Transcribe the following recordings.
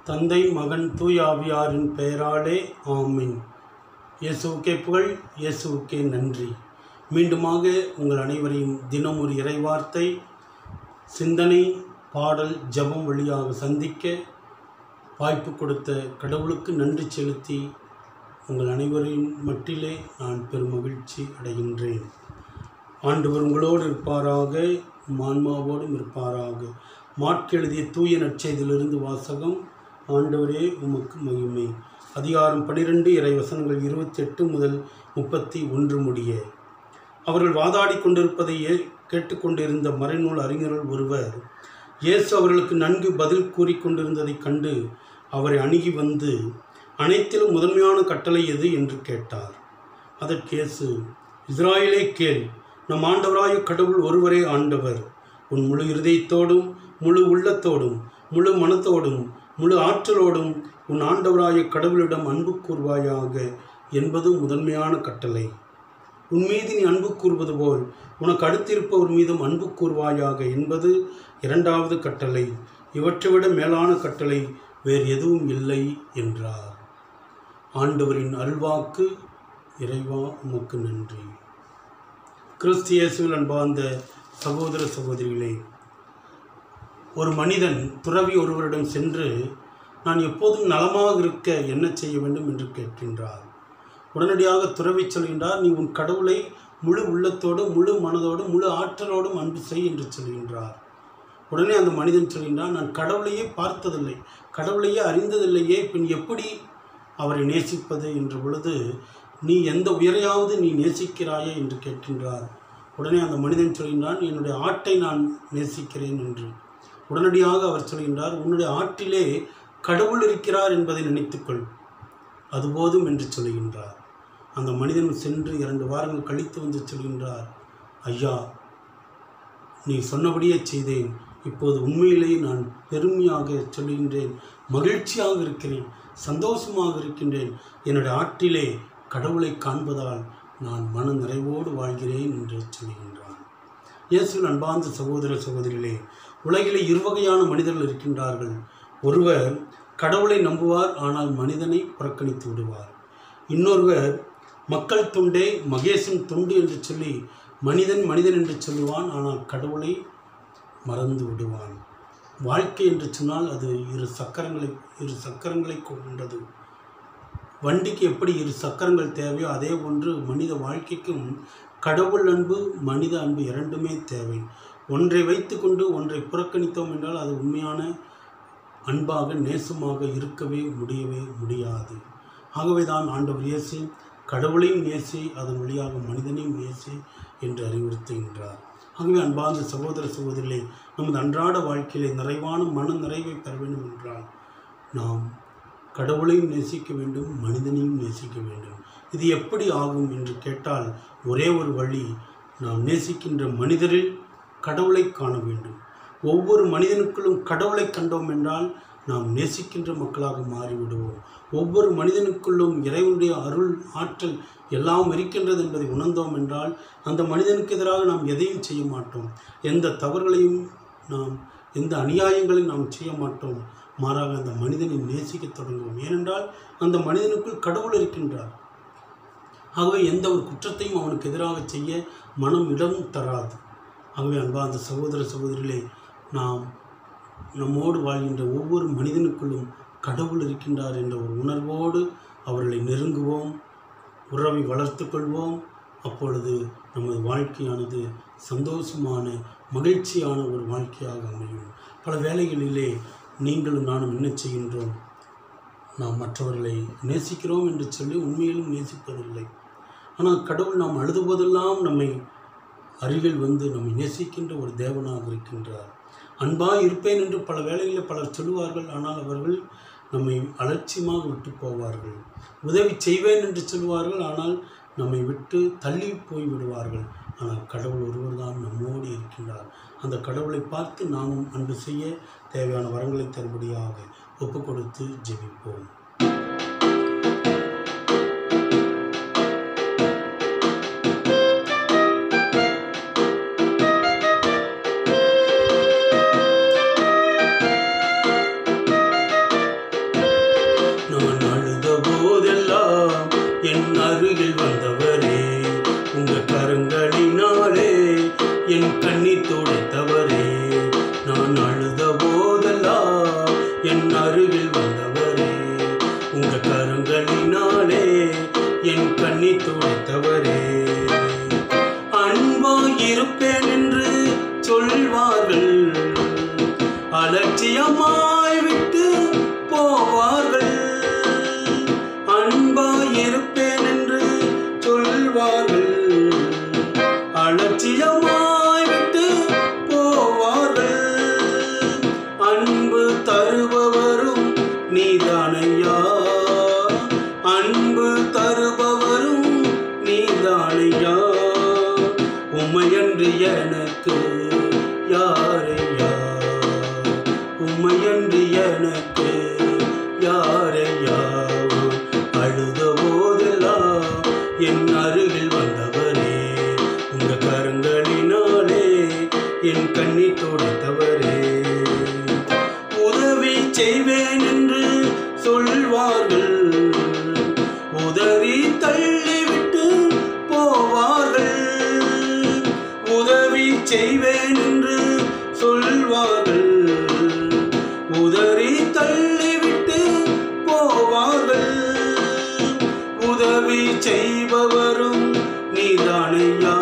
தந்தை மகன் தூய் ஆவியாரின் பெயராலே ஆமீன் இயேசுவுக்கே புகழ் இயேசுவுக்கே நன்றி மீண்டுமாக உங்கள் அனைவரையும் தினம் ஒரு இறைவார்த்தை சிந்தனை பாடல் ஜெபம் வழியாக சந்திக்க வாய்ப்பு கொடுத்த கடவுளுக்கு நன்றி செலுத்தி உங்கள் அனைவரின் மட்டிலே நான் பெருமகிழ்ச்சி அடைகின்றேன் ஆண்டவர் உங்களோடு இருப்பாராக உம் ஆன்மாவோடும் இருப்பாராக மாற்றெழுதிய தூய நற்செய்தியிலிருந்து வாசகம் ஆண்டவரே உமக்கு மகிமை அதிகாரம் பனிரெண்டு இறை வசனங்கள் இருபத்தி எட்டு முதல் முப்பத்தி ஒன்று முடிய அவர்கள் வாதாடி கொண்டிருப்பதை ஏ- கேட்டுக்கொண்டிருந்த மறைநூல் அறிஞர்கள் ஒருவர் இயேசு அவர்களுக்கு நன்கு பதில் கூறிக்கொண்டிருந்ததைக் கண்டு அவரை அணுகி வந்து அனைத்திலும் முதன்மையான கட்டளை எது என்று கேட்டார் அதற்கு இயேசு இஸ்ராயேலே கேள் நம் ஆண்டவராய கடவுள் ஒருவரே ஆண்டவர் உன் முழு இருதயத்தோடும் முழு உள்ளத்தோடும் முழு மனத்தோடும் முழு ஆற்றலோடும் உன் ஆண்டவராய கடவுளிடம் அன்பு கூர்வாயாக என்பது முதன்மையான கட்டளை உன் மீது நீ அன்பு கூறுவது போல் உனக்கு அடுத்திருப்பவர் மீதும் அன்பு கூர்வாயாக என்பது இரண்டாவது கட்டளை இவற்றை விட மேலான கட்டளை வேறு எதுவும் இல்லை என்றார் ஆண்டவரின் அல்வாக்கு இறைவா உமக்கு நன்றி கிறிஸ்து இயேசுவில் அன்பார்ந்த சகோதர சகோதரிகளே ஒரு மனிதன் துறவி ஒருவரிடம் சென்று நான் எப்போதும் நலமாக இருக்க என்ன செய்ய வேண்டும் என்று கேட்கின்றார் உடனடியாக துறவி சொல்கின்றார் நீ உன் கடவுளை முழு உள்ளத்தோடும் முழு மனதோடும் முழு ஆற்றலோடும் அன்பு செய் என்று சொல்கின்றார் உடனே அந்த மனிதன் சொல்கின்றான் நான் கடவுளையே பார்த்ததில்லை கடவுளையே அறிந்ததில்லையே பின் எப்படி அவரை நேசிப்பது என்ற பொழுது நீ எந்த உயரையாவது நீ நேசிக்கிறாயே என்று கேட்கின்றார் உடனே அந்த மனிதன் சொல்கின்றான் என்னுடைய ஆட்டை நான் நேசிக்கிறேன் என்று உடனடியாக அவர் சொல்கின்றார் உன்னுடைய ஆற்றிலே கடவுள் இருக்கிறார் என்பதை நினைத்துக்கொள் அது போதும் என்று சொல்கின்றார் அந்த மனிதன் சென்று இரண்டு வாரங்கள் கழித்து வந்து சொல்கின்றார் ஐயா நீ சொன்னபடியே செய்தேன் இப்போது உண்மையிலேயே நான் பெருமையாக சொல்கின்றேன் மகிழ்ச்சியாக இருக்கிறேன் சந்தோஷமாக இருக்கின்றேன் என்னுடைய ஆற்றிலே கடவுளை காண்பதால் நான் மன நிறைவோடு வாழ்கிறேன் என்று சொல்கின்றான் இயேசுவின் அன்பார்ந்த சகோதர சகோதரிகளே உலகிலே இருவகையான மனிதர்கள் இருக்கின்றார்கள் ஒருவர் கடவுளை நம்புவார் ஆனால் மனிதனை புறக்கணித்து விடுவார் இன்னொருவர் மக்கள் தொண்டே மகேசன் தொண்டு என்று சொல்லி மனிதன் மனிதன் என்று சொல்லுவான் ஆனால் கடவுளை மறந்து விடுவான் வாழ்க்கை என்று சொன்னால் அது இரு சக்கரங்களை இரு சக்கரங்களை கொண்டது வண்டிக்கு எப்படி இரு சக்கரங்கள் தேவையோ அதே போன்று மனித வாழ்க்கைக்கும் கடவுள் அன்பு மனித அன்பு இரண்டுமே தேவை ஒன்றை வைத்துக்கொண்டு ஒன்றை புறக்கணித்தோம் என்றால் அது உண்மையான அன்பாக நேசமாக இருக்கவே முடியவே முடியாது ஆகவே தான் ஆண்டவர் இயேசு கடவுளையும் நேசி அதன் வழியாக மனிதனையும் நேசி என்று அறிவுறுத்துகின்றார் ஆகவே அன்பார்ந்த சகோதர சகோதரிகளே நமது அன்றாட வாழ்க்கையிலே நிறைவான மன நிறைவை பெற வேண்டும் என்றால் நாம் கடவுளையும் நேசிக்க வேண்டும் மனிதனையும் நேசிக்க வேண்டும் இது எப்படி ஆகும் என்று கேட்டால் ஒரே ஒரு வழி நாம் நேசிக்கின்ற மனிதரில் கடவுளை காண வேண்டும் ஒவ்வொரு மனிதனுக்குள்ளும் கடவுளை கண்டோம் என்றால் நாம் நேசிக்கின்ற மக்களாக மாறிவிடுவோம் ஒவ்வொரு மனிதனுக்குள்ளும் இறைவனுடைய அருள் ஆற்றல் எல்லாம் இருக்கின்றது என்பதை உணர்ந்தோம் என்றால் அந்த மனிதனுக்கு எதிராக நாம் எதையும் செய்ய மாட்டோம் எந்த தவறுகளையும் நாம் எந்த அநியாயங்களையும் நாம் செய்ய மாட்டோம் மாறாக அந்த மனிதனை நேசிக்கத் தொடங்குவோம் ஏனென்றால் அந்த மனிதனுக்குள் கடவுள் இருக்கின்றார் ஆகவே எந்த ஒரு குற்றத்தையும் அவனுக்கு எதிராக செய்ய மனம் இடம் தராது ஆகவே அன்பார்ந்த சகோதர சகோதரிகளே நாம் நம்மோடு வாழ்கின்ற ஒவ்வொரு மனிதனுக்குள்ளும் கடவுள் இருக்கின்றார் என்ற ஒரு உணர்வோடு அவர்களை நெருங்குவோம் உறவை வளர்த்து கொள்வோம் அப்பொழுது நமது வாழ்க்கையானது சந்தோஷமான மகிழ்ச்சியான ஒரு வாழ்க்கையாக அமையும் பல வேளைகளிலே நீங்களும் நானும் என்ன செய்கின்றோம் நாம் மற்றவர்களை நேசிக்கிறோம் என்று சொல்லி உண்மையிலும் நேசிப்பதில்லை ஆனால் கடவுள் நாம் அழுது போதெல்லாம் நம்மை அருகில் வந்து நம்மை நேசிக்கின்ற ஒரு தேவனாக இருக்கின்றார் அன்பாக இருப்பேன் என்று பல வேளைகளில் பலர் சொல்லுவார்கள் ஆனால் அவர்கள் நம்மை அலட்சியமாக விட்டு போவார்கள் உதவி செய்வேன் என்று சொல்லுவார்கள் ஆனால் நம்மை விட்டு தள்ளி போய் விடுவார்கள் ஆனால் கடவுள் ஒருவர் தான் நம்மோடு இருக்கின்றார் அந்த கடவுளை பார்த்து நாமும் அன்பு செய்ய தேவையான வரங்களை தரும்படியாக ஒப்பு கொடுத்து ஜெபிப்போம் என் கண்ணீர் துடைத்தவரே நான் அழுத போதெல்லாம் என் அருகில் வந்தவரே உங்க கரங்களினாலே என் கண்ணீர் துடைத்தவரே அன்பாய் இருப்பேன் என்று சொல்வார்கள் அலட்சியமாய் விட்டு போவார்கள் அன்பாய் இருப்பேன் என்று சொல்வார்கள் அலட்சியமாய் விட்டு போவார்கள் அன்பு தருபவரும் நீதானையா அன்பு தருபவரும் நீதானையா உமையன்று எனக்கு யாரையா உமையன்று எனக்கு யாரையா அழுத போதெல்லாம் என் அருகில் வந்தவரே உங்க கரங்களினாலே என் கண்ணி துடைத்தவரே உதவி செய்வேன் என்று சொல்வார்கள் உதறி தள்ளிவிட்டு போவார்கள் உதவி செய்வேன் என்று சொல்வார்கள் உதறி தள்ளிவிட்டு போவார்கள் உதவி செய்பவரும் நீதானையா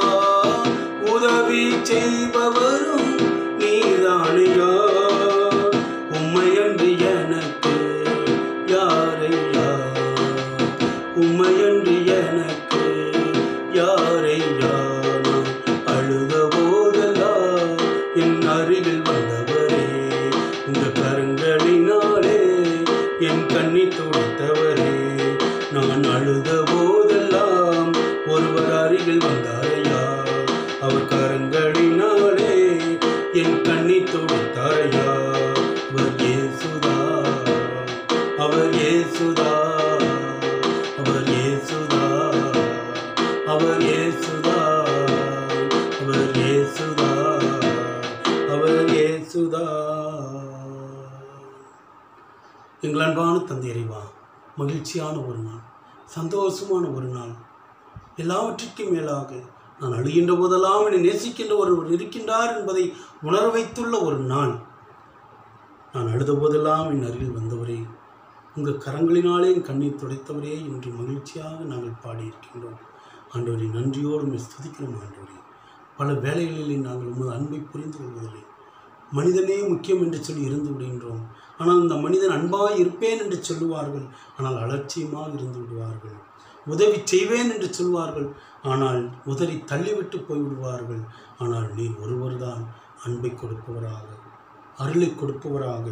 உதவி செய்பவரும் நீதானையா உம்மையன்று எனக்கு யாரையா உம்மையன்று எனக்கு யாரையா நான் அழுத போதெல்லாம் என் அருகில் வந்தவரே உங்க கரங்களினாலே என் கண்ணி துடைத்தவரே நான் அழுத போதெல்லாம் ஒருவர் அருகில் வந்தாரையா அவர் கரங்களினாலே என் கண்ணி துடைத்தாரையா அவர் இயேசுதா அவர் இயேசுதா அவர் இயேசுதா அவர் இயேசுதா அவர் இயேசுதா அவர் இயேசுதா எங்கள் அன்பான தந்தை இறைவா மகிழ்ச்சியான ஒரு நாள் சந்தோஷமான ஒரு நாள் எல்லாவற்றிற்கும் மேலாக நான் அழுகின்ற போதெல்லாம் என்னை நேசிக்கின்ற ஒருவர் இருக்கின்றார் என்பதை உணர வைத்துள்ள ஒரு நாள் நான் அழுத போதெல்லாம் என் அருகில் வந்தவரே உங்கள் கரங்களினாலே என் கண்ணீர் துடைத்தவரே என்று மகிழ்ச்சியாக நாங்கள் பாடியிருக்கின்றோம் ஆண்டவரை நன்றியோடு உம்மை ஸ்துதிக்கிறோம் ஆண்டவரே பல வேலைகளில் நாங்கள் உமது அன்பை புரிந்து கொள்வதில்லை மனிதனே முக்கியம் என்று சொல்லி இருந்து விடுகின்றோம் ஆனால் அந்த மனிதன் அன்பாய் இருப்பேன் என்று சொல்லுவார்கள் ஆனால் அலட்சியமாக இருந்து விடுவார்கள் உதவி செய்வேன் என்று சொல்வார்கள் ஆனால் உதறி தள்ளிவிட்டு போய்விடுவார்கள் ஆனால் நீர் ஒருவர்தான் அன்பை கொடுப்பவராக அருளை கொடுப்பவராக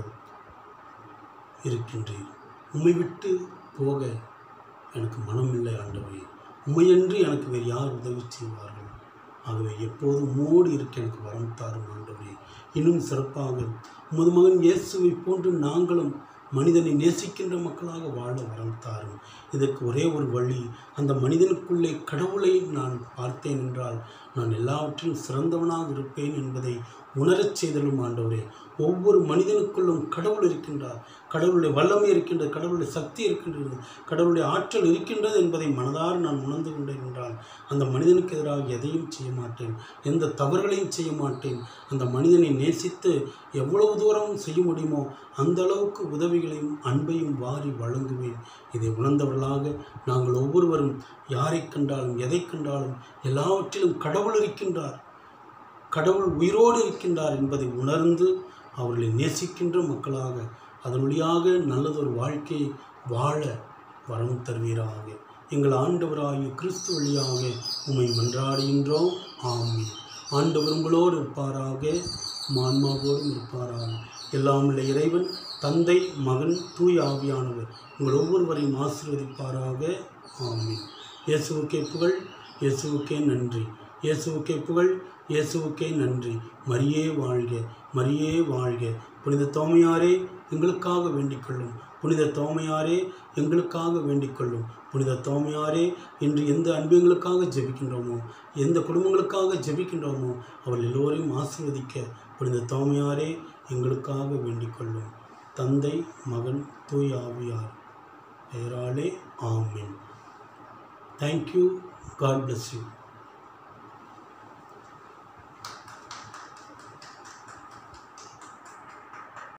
இருக்கின்றீர் உம்மை விட்டு போக எனக்கு மனமில்லை ஆண்டவரே உம்மையன்று எனக்கு வேறு யார் உதவி செய்வார்கள் ஆகவே எப்போதும் மூடி இருக்க எனக்கு வரம் தாரும் ஆண்டவரே இன்னும் சிறப்பாக உமது மகன் இயேசுவை போன்று நாங்களும் மனிதனை நேசிக்கின்ற மக்களாக வாழ வரம் தாரும் இதற்கு ஒரே ஒரு வழி அந்த மனிதனுக்குள்ளே கடவுளை நான் பார்த்தேன் என்றால் நான் எல்லாவற்றிலும் சிறந்தவனாக இருப்பேன் என்பதை உணரச் செய்தலும் ஆண்டவரே ஒவ்வொரு மனிதனுக்குள்ளும் கடவுள் இருக்கின்றார் கடவுளுடைய வல்லமை இருக்கின்றது கடவுளுடைய சக்தி இருக்கின்றது கடவுளுடைய ஆற்றல் இருக்கின்றது என்பதை மனதார நான் உணர்ந்து கொண்டேன் என்றால் அந்த மனிதனுக்கு எதிராக எதையும் செய்ய மாட்டேன் எந்த தவறுகளையும் செய்ய மாட்டேன் அந்த மனிதனை நேசித்து எவ்வளவு தூரம் செய்ய முடியுமோ அந்த அளவுக்கு உதவிகளையும் அன்பையும் வாரி வழங்குவேன் இதை உணர்ந்தவர்களாக நாங்கள் ஒவ்வொருவரும் யாரை கண்டாலும் எதை கண்டாலும் எல்லாவற்றிலும் கடவுள் இருக்கின்றார் கடவுள் உயிரோடு இருக்கின்றார் என்பதை உணர்ந்து அவர்களை நேசிக்கின்ற மக்களாக அதன் வழியாக நல்லதொரு வாழ்க்கையை வாழ வரம் தருவீராக எங்கள் ஆண்டவராகிய கிறிஸ்து வழியாக உம்மை மன்றாடுகின்றோம் ஆமீன் ஆண்டவர் உங்களோடு இருப்பாராக உம் ஆன்மாவோடும் இருப்பாராக எல்லாம் உள்ள இறைவன் தந்தை மகன் தூய் ஆவியானவர் உங்கள் ஒவ்வொருவரையும் ஆசீர்வதிப்பாராக ஆமீன் இயேசுவுக்கே புகழ் இயேசுவுக்கே நன்றி இயேசுவுக்கே புகழ் இயேசுவுக்கே நன்றி மரியே வாழ்க மரியே வாழ்க புனித தோமையாரே எங்களுக்காக வேண்டிக் கொள்ளும் புனித தோமையாரே எங்களுக்காக வேண்டிக் கொள்ளும் புனித தோமையாரே இன்று எந்த அன்புங்களுக்காக ஜெபிக்கின்றோமோ எந்த குடும்பங்களுக்காக ஜெபிக்கின்றோமோ அவள் எல்லோரையும் ஆசீர்வதிக்க புனித தோமையாரே எங்களுக்காக வேண்டிக் கொள்ளும் தந்தை மகன் தூய் ஆவியார் பெயராலே ஆமென் தேங்க்யூ காட் bless யூ